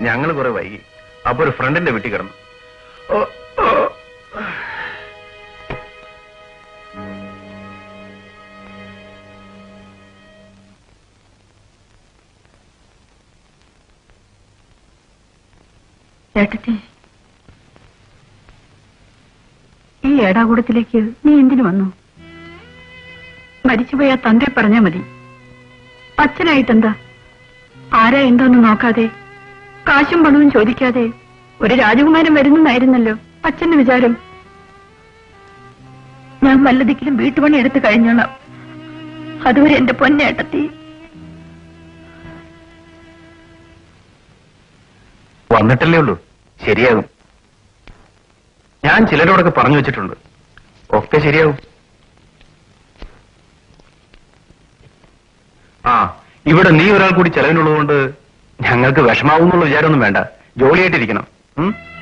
ഞങ്ങൾ കുറെ വൈകി അപ്പൊ ഒരു ഫ്രണ്ടിന്റെ വീട്ടിൽ കിടന്നു ഓ, ഓ. ചേട്ടത്തി ഈ ഏടാകൂടത്തിലേക്ക് നീ എന്തിനു വന്നു മരിച്ചുപോയ തന്റെ പറഞ്ഞാ മതി അച്ഛനായിട്ടെന്താ ആരാ എന്തോന്ന് നോക്കാതെ കാശും പണവും ചോദിക്കാതെ ഒരു രാജകുമാരൻ വരുന്നെന്നായിരുന്നല്ലോ അച്ഛന്റെ വിചാരം ഞാൻ വല്ലതിക്കലും വീട്ടുപണി എടുത്തു കഴിഞ്ഞോളാം അതുവരെ എന്റെ പൊന്നേട്ടത്തി വന്നിട്ടല്ലേ ഉള്ളൂ ശരിയാകും ഞാൻ ചിലരോടൊക്കെ പറഞ്ഞു വെച്ചിട്ടുണ്ട് ഒക്കെ ശരിയാകും ആ ഇവിടെ നീ ഒരാൾ കൂടി ചെലവിനുള്ളതുകൊണ്ട് ഞങ്ങൾക്ക് വിഷമാവും എന്നുള്ള വിചാരമൊന്നും വേണ്ട ജോലിയായിട്ടിരിക്കണം ഉം